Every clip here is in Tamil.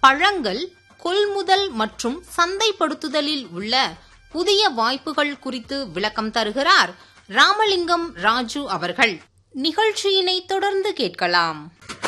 பழங்கள் கொள்முதல் மற்றும் சந்தைப்படுத்துதலில் உள்ள புதிய வாய்ப்புகள் குறித்து விளக்கம் தருகிறார் ராமலிங்கம் ராஜு அவர்கள் நிகழ்ச்சியினை தொடர்ந்து கேட்கலாம்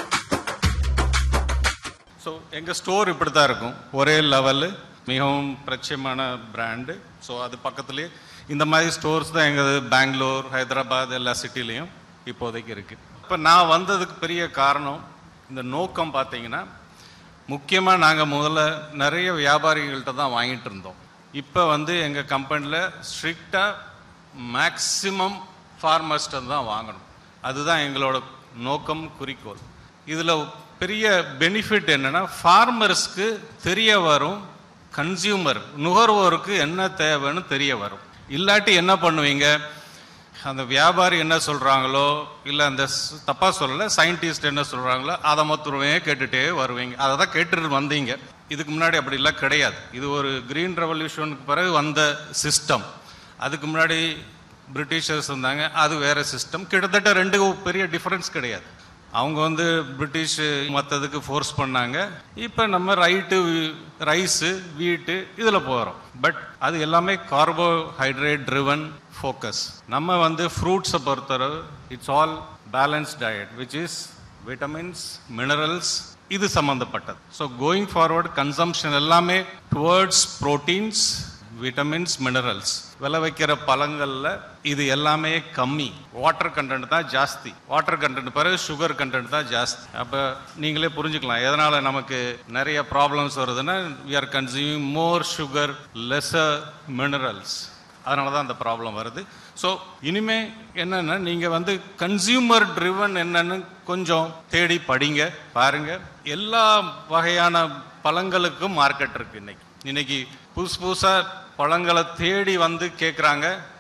ஸோ எங்கள் ஸ்டோர் இப்படி தான் இருக்கும் ஒரே லெவலு மிகவும் பிரச்சயமான பிராண்டு ஸோ அது பக்கத்துலேயே இந்த மாதிரி ஸ்டோர்ஸ் தான் எங்கள் பெங்களூர் ஹைதராபாத் எல்லா சிட்டிலையும் இப்போதைக்கு இருக்குது இப்போ நான் வந்ததுக்கு பெரிய காரணம் இந்த நோக்கம் பார்த்தீங்கன்னா முக்கியமாக நாங்கள் முதல்ல நிறைய வியாபாரிகள்கிட்ட தான் வாங்கிட்டு இருந்தோம் இப்போ வந்து எங்கள் கம்பெனியில் ஸ்ட்ரிக்டாக மேக்ஸிமம் ஃபார்மர்ஸ்ட்டு தான் வாங்கணும் அதுதான் எங்களோட நோக்கம் குறிக்கோள் இதில் பெரிய பெனிஃபிட் என்னன்னா ஃபார்மர்ஸ்க்கு தெரிய வரும் கன்சியூமர் நுகர்வோருக்கு என்ன தேவைன்னு தெரிய வரும் இல்லாட்டி என்ன பண்ணுவீங்க அந்த வியாபாரி என்ன சொல்கிறாங்களோ இல்லை அந்த ஸ்- தப்பா சொல்லலை சயின்டிஸ்ட் என்ன சொல்கிறாங்களோ அதை மொத்தமே கேட்டுட்டே வருவீங்க அதை தான் கேட்டுட்டு வந்தீங்க இதுக்கு முன்னாடி அப்படிலாம் கிடையாது இது ஒரு கிரீன் ரெவல்யூஷனுக்கு பிறகு வந்த சிஸ்டம் அதுக்கு முன்னாடி பிரிட்டிஷர்ஸ் இருந்தாங்க அது வேற சிஸ்டம் கிட்டத்தட்ட ரெண்டு பெரிய டிஃபரன்ஸ் கிடையாது அவங்க வந்து பிரிட்டிஷ் மற்றதுக்கு ஃபோர்ஸ் பண்ணாங்க இப்போ நம்ம ரைட்டு ரைஸு வீட்டு இதில் போகிறோம் பட் அது எல்லாமே கார்போஹைட்ரேட் ட்ரிவன் ஃபோக்கஸ் நம்ம வந்து ஃப்ரூட்ஸை பொறுத்தவரை it's all balance diet which is vitamins minerals இது சம்மந்தப்பட்டது ஸோ கோயிங் ஃபார்வர்ட் கன்சம்ஷன் எல்லாமே டுவர்ட்ஸ் ப்ரோட்டீன்ஸ் விட்டமின்ஸ் மினரல்ஸ் விளை வைக்கிற பழங்கள்ல இது எல்லாமே கம்மி வாட்டர் கண்டென்ட் தான் ஜாஸ்தி வாட்டர் கண்டென்ட் பிறகு சுகர் கண்டென்ட் தான் ஜாஸ்தி அப்போ நீங்களே புரிஞ்சுக்கலாம் எதனால நமக்கு நிறைய ப்ராப்ளம்ஸ் வருதுன்னா we are consuming more sugar lesser minerals அதனால தான் அந்த ப்ராப்ளம் வருது ஸோ இனிமே என்னன்னா நீங்கள் வந்து கன்சியூமர் ட்ரிவன் என்னன்னு கொஞ்சம் தேடி படிங்க பாருங்க எல்லா வகையான பழங்களுக்கும் மார்க்கெட் இருக்கு இன்னைக்கு இன்னைக்கு புதுசு புதுசாக பழங்களை தேடி வந்து கேட்குறாங்க